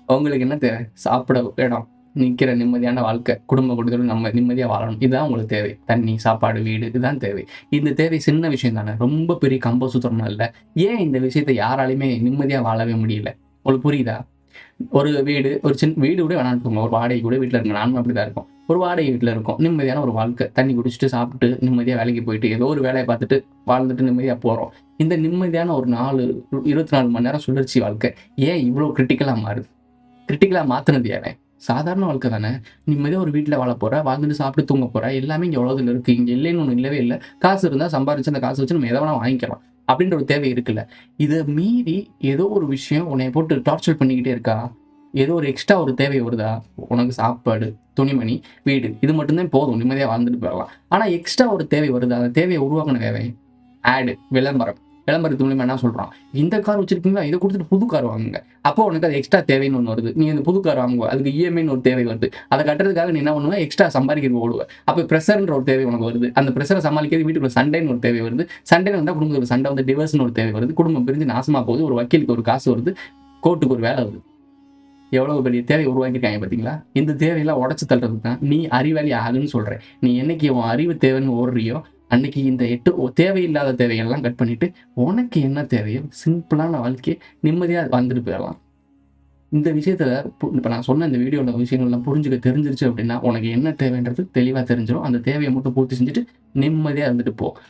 உங்களுக்கு என்ன தேவை சாப்பிட இடம் நிற்கிற நிம்மதியான வாழ்க்கை குடும்ப குடும்பத்தோடு நம்ம நிம்மதியாக வாழணும் இதுதான் உங்களுக்கு தேவை தண்ணி சாப்பாடு வீடு இதுதான் தேவை இந்த தேவை சின்ன விஷயம் தானே ரொம்ப பெரிய கம்ப சுத்தம்லாம் இல்லை ஏன் இந்த விஷயத்தை யாராலையுமே நிம்மதியாக வாழவே முடியல உங்களுக்கு புரியுதா ஒரு வீடு ஒரு சின்ன வீடு கூட வேணாம் இருக்கோங்க ஒரு வாடகை கூட வீட்டில் இருங்க நானும் அப்படி தான் இருக்கும் ஒரு வாடகை வீட்டில் இருக்கும் நிம்மதியான ஒரு வாழ்க்கை தண்ணி குடிச்சிட்டு சாப்பிட்டு நிம்மதியாக வேலைக்கு போயிட்டு ஏதோ ஒரு வேலையை பார்த்துட்டு வாழ்ந்துட்டு நிம்மதியாக போகிறோம் இந்த நிம்மதியான ஒரு நாலு இருபத்தி நாலு மணி நேரம் சுழற்சி வாழ்க்கை ஏன் இவ்வளோ கிரிட்டிக்கலாக மாறுது கிரிட்டிக்கலாக மாற்றினது ஏன் சாதாரண வாழ்க்கை தானே நிம்மதியாக ஒரு வீட்டில் வாழ போகிற வாழ்ந்துட்டு சாப்பிட்டு தூங்க போகிற எல்லாமே இங்கே உலகத்தில் இருக்குது இங்கே இல்லைன்னு ஒன்று இல்லவே இல்லை காசு இருந்தால் சம்பாரிச்சு அந்த காசு வச்சு நம்ம எதை வேணால் வாங்கிக்கலாம் அப்படின்ற ஒரு தேவை இருக்குல்ல இதை மீறி ஏதோ ஒரு விஷயம் உன்னை போட்டு டார்ச்சர் பண்ணிக்கிட்டே இருக்கா ஏதோ ஒரு எக்ஸ்ட்ரா ஒரு தேவை வருதா உனக்கு சாப்பாடு துணிமணி வீடு இது மட்டும்தான் போதும் நிம்மதியாக வாழ்ந்துட்டு போயிடலாம் ஆனால் எக்ஸ்ட்ரா ஒரு தேவை வருது அந்த தேவையை உருவாக்கின தேவை ஆடு விளம்பரம் விளம்பரத்து மூலியமா என்ன சொல்றான் இந்த கார் வச்சிருக்கீங்களா இதை கொடுத்துட்டு புது கார் வாங்குங்க அப்போ உனக்கு அது எக்ஸ்ட்ரா தேவைன்னு ஒன்று வருது நீ இந்த புது கார் வாங்குவ அதுக்கு இஎம்ஐன்னு ஒரு தேவை வருது அதை கட்டுறதுக்காக நீ என்ன பண்ணுவ எக்ஸ்ட்ரா சம்பாதிக்கிறது ஓடுவ அப்போ ப்ரெஷர்ன்ற ஒரு தேவை உனக்கு வருது அந்த ப்ரெஷரை சமாளிக்கிறது வீட்டுக்குள்ள சண்டைன்னு ஒரு தேவை வருது சண்டை வந்தால் குடும்பத்தில் சண்டை வந்து டிவர்ஸ்னு ஒரு தேவை வருது குடும்பம் பிரிஞ்சு நாசமா போகுது ஒரு வக்கீலுக்கு ஒரு காசு வருது கோர்ட்டுக்கு ஒரு வேலை வருது எவ்வளவு பெரிய தேவை உருவாக்கியிருக்காங்க பார்த்தீங்களா இந்த தேவையெல்லாம் உடச்சு தள்ளுறது தான் நீ அறிவாளி ஆகுன்னு சொல்கிறேன் நீ என்னைக்கு உன் அறிவு தேவைன்னு ஓடுறியோ அன்னைக்கு இந்த எட்டு ஒ- தேவையில்லாத தேவையெல்லாம் கட் பண்ணிட்டு உனக்கு என்ன தேவையோ சிம்பிளான வாழ்க்கையை நிம்மதியாக வந்துட்டு போயிடலாம் இந்த விஷயத்துல இப்போ நான் சொன்ன இந்த வீடியோவில் விஷயங்கள்லாம் புரிஞ்சுக்க தெரிஞ்சிருச்சு அப்படின்னா உனக்கு என்ன தேவைன்றது தெளிவாக தெரிஞ்சிடும் அந்த தேவையை மட்டும் பூர்த்தி செஞ்சுட்டு நிம்மதியாக இருந்துட்டு போ